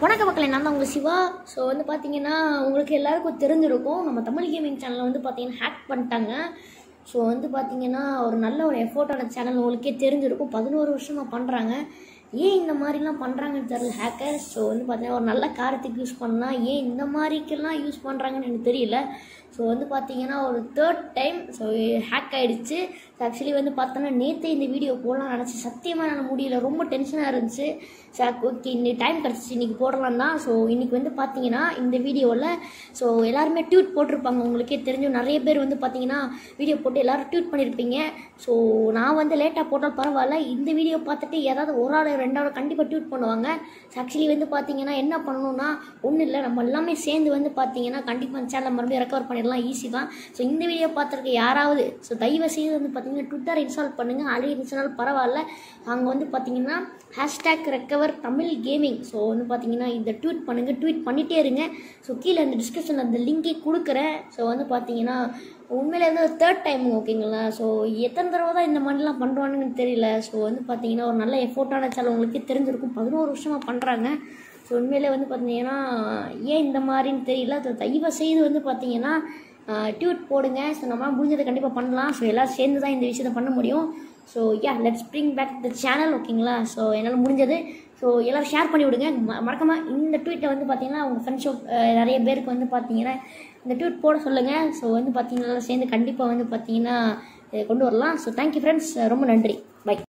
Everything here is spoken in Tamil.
வணக்க மக்களே நான் தான் உங்கள் சிவா ஸோ வந்து பார்த்தீங்கன்னா உங்களுக்கு எல்லாருக்கும் தெரிஞ்சிருக்கும் நம்ம தமிழ் கேமிங் சேனலை வந்து பார்த்தீங்கன்னா ஹேக் பண்ணிட்டாங்க ஸோ வந்து பார்த்தீங்கன்னா ஒரு நல்ல ஒரு எஃபோர்ட்டான சேனல் உங்களுக்கே தெரிஞ்சிருக்கும் பதினோரு வருஷமாக பண்ணுறாங்க ஏன் இந்த மாதிரிலாம் பண்ணுறாங்கன்னு தெரியல ஹேக்கர் ஸோ வந்து பார்த்தீங்கன்னா ஒரு நல்ல காரத்துக்கு யூஸ் பண்ணால் ஏன் இந்த மாதிரிக்கெல்லாம் யூஸ் பண்ணுறாங்கன்னு எனக்கு தெரியல ஸோ வந்து பார்த்தீங்கன்னா ஒரு தேர்ட் டைம் ஸோ ஹேக் ஆகிடுச்சு ஆக்சுவலி வந்து பார்த்தோன்னா நேற்றே இந்த வீடியோ போடலாம் நினச்சி சத்தியமாக என்னால் முடியல ரொம்ப டென்ஷனாக இருந்துச்சு சார் ஓகே இன்னைக்கு டைம் கிடச்சிச்சு இன்றைக்கி போடலாம் தான் ஸோ இன்றைக்கி வந்து பார்த்தீங்கன்னா இந்த வீடியோவில் ஸோ எல்லாருமே ட்வீட் போட்டிருப்பாங்க உங்களுக்கே தெரிஞ்சு நிறைய பேர் வந்து பார்த்தீங்கன்னா வீடியோ போட்டு எல்லோரும் ட்வீட் பண்ணியிருப்பீங்க ஸோ நான் வந்து லேட்டாக போட்டால் பரவாயில்ல இந்த வீடியோ பார்த்துட்டு ஏதாவது ஒரு ஆள் ரெண்டாவது கண்டிப்பாக ட்வீட் பண்ணுவாங்க ஆக்சுவலி வந்து பார்த்தீங்கன்னா என்ன பண்ணணும்னா ஒன்றும் இல்லை நம்ம எல்லாமே சேர்ந்து வந்து பார்த்தீங்கன்னா கண்டிப்பாக அந்த சேனலை மறுபடியும் ரெக்கவர் பண்ணிடலாம் ஈஸி தான் ஸோ இந்த வீடியோ பார்த்துருக்க யாராவது ஸோ தயவு செய்து வந்து பார்த்தீங்கன்னா ட்விட்டர் இன்ஸ்டால் பண்ணுங்கள் ஆல்ரெடி இன்ஸ்டால் பரவாயில்ல அங்கே வந்து பார்த்தீங்கன்னா hashtag recover Tamil gaming so வந்து பார்த்தீங்கன்னா இந்த ட்வீட் பண்ணுங்கள் ட்வீட் பண்ணிகிட்டே இருங்க ஸோ கீழே அந்த டிஸ்கிரிப்ஷனில் அந்த லிங்கே கொடுக்குறேன் ஸோ வந்து பார்த்தீங்கன்னா உண்மையிலே வந்து ஒரு தேர்ட் டைம் ஓகேங்களா ஸோ எத்தனை தடவை தான் இந்த மாதிரிலாம் பண்ணுறானுங்கன்னு தெரியல ஸோ வந்து பார்த்தீங்கன்னா ஒரு நல்ல எஃபோர்ட்டான சேனல் உங்களுக்கே தெரிஞ்சிருக்கும் பதினோரு வருஷமாக பண்ணுறாங்க ஸோ உண்மையிலே வந்து பார்த்தீங்கன்னா ஏன் இந்த மாதிரின்னு தெரியல அது தயவு செய்து வந்து பார்த்தீங்கன்னா டியூட் போடுங்க ஸோ நம்மளால் முடிஞ்சதை கண்டிப்பாக பண்ணலாம் ஸோ எல்லாம் சேர்ந்து தான் இந்த விஷயத்தை பண்ண முடியும் so ya let's bring back the channel ஓகேங்களா ஸோ என்னால் முடிஞ்சது ஸோ எல்லோரும் ஷேர் பண்ணி விடுங்க ம மறக்காமல் இந்த ட்வீட்டை வந்து பார்த்தீங்கன்னா உங்கள் ஃப்ரெண்ட்ஸ் நிறைய பேருக்கு வந்து பார்த்தீங்கன்னா இந்த ட்வீட் போட சொல்லுங்கள் ஸோ வந்து பார்த்தீங்கன்னா எல்லாம் சேர்ந்து கண்டிப்பாக வந்து பார்த்தீங்கன்னா இதை கொண்டு வரலாம் ஸோ தேங்க்யூ ஃப்ரெண்ட்ஸ் ரொம்ப நன்றி